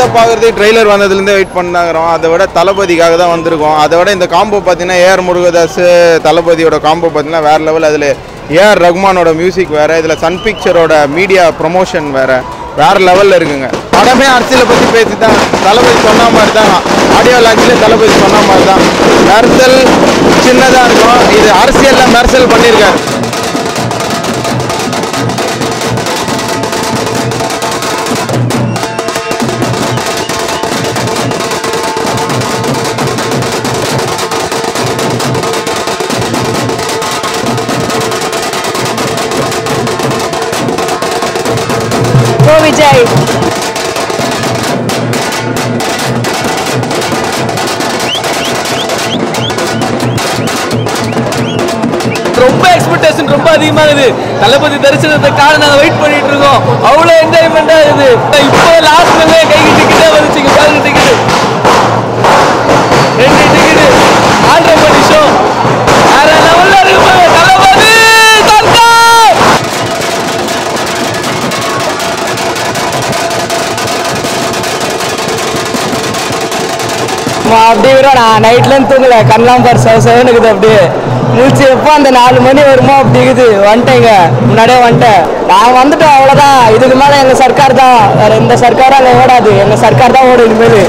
பார்க்குறது ட்ரெய்லர் வந்ததுலேருந்து வெயிட் பண்ணாங்கிறோம் அதை விட தளபதிக்காக தான் வந்திருக்கோம் அதை விட இந்த காம்போ பார்த்தீங்கன்னா ஏஆர் முருகதாஸ் தளபதியோட காம்போ பார்த்தீங்கன்னா வேறு லெவல் அதில் ஏஆர் ரகுமானோட மியூசிக் வேறு இதில் சன் பிக்சரோட மீடியா ப்ரொமோஷன் வேறு வேறு லெவலில் இருக்குங்க படமே அரசியலை பற்றி பேசி தான் தளபதி சொன்ன மாதிரி தான் ஆடியோ லான்ச்சில் தளபதி சொன்ன மாதிரி தான் மெர்சல் சின்னதாக இருக்கும் இது அரசியலில் மெர்சல் பண்ணியிருக்காரு கோ விஜய் ரொம்ப எக்ஸ்பெக்டேஷன் ரொம்ப அதிகமாகுது தளபதி தரிசனத்துக்காக நாங்கள் வெயிட் பண்ணிட்டு இருக்கோம் அவ்வளோ என்ஜாய்மெண்டா இருக்குது இப்போ லாஸ்ட்ல கைக்கு டிக்கெட்டே வந்துச்சுங்க பாருங்க டிக்கெட் ரெண்டு டிக்கெட் ஆல்ரெடி பண்ணி ஷோ வேற லெவல்ல இருக்கு தளபதி சர்க்கார் அப்படி வரும் நான் நைட்லேருந்து தூங்கல கண்ணெலாம் பார் செவ செவனுக்குது அப்படியே முடிச்சு எப்போ அந்த நாலு மணி வருமோ அப்படி இருக்குது வந்துட்டேங்க முன்னாடியே வந்துட்டேன் நான் வந்துட்டோம் அவ்வளோதான் இதுக்கு மேலே எங்கள் சர்க்கார் தான் வேறு எந்த சர்க்காரால் ஓடாது எங்கள் சர்க்கார் தான் ஓடும் இனிமேல்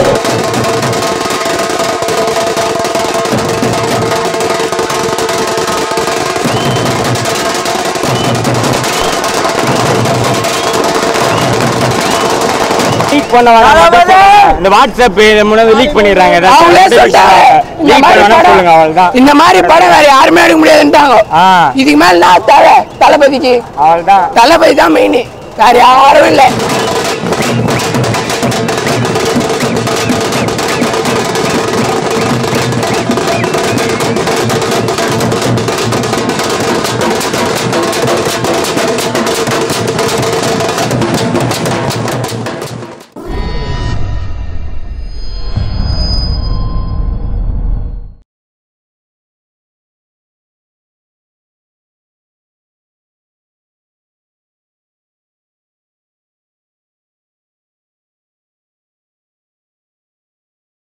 லீக் பண்ண வேணாம் இந்த வாட்ஸ்அப் முன்னாடி லீக் பண்ணிடுறாங்க அவங்களே சொல்லிட்டாங்க இந்த லீக் மாதிரி பண்ண வேணாம் படம் சொல்லுங்க அவள்தான் இந்த மாதிரி படம் வேற யாருமே எடுக்க முடியாதுன்ட்டாங்க ஆ இதுக்கு மேல நான் தேவை தளபதிக்கு அவள்தான் தளபதி தான் மெயின் வேற யாரும் இல்லை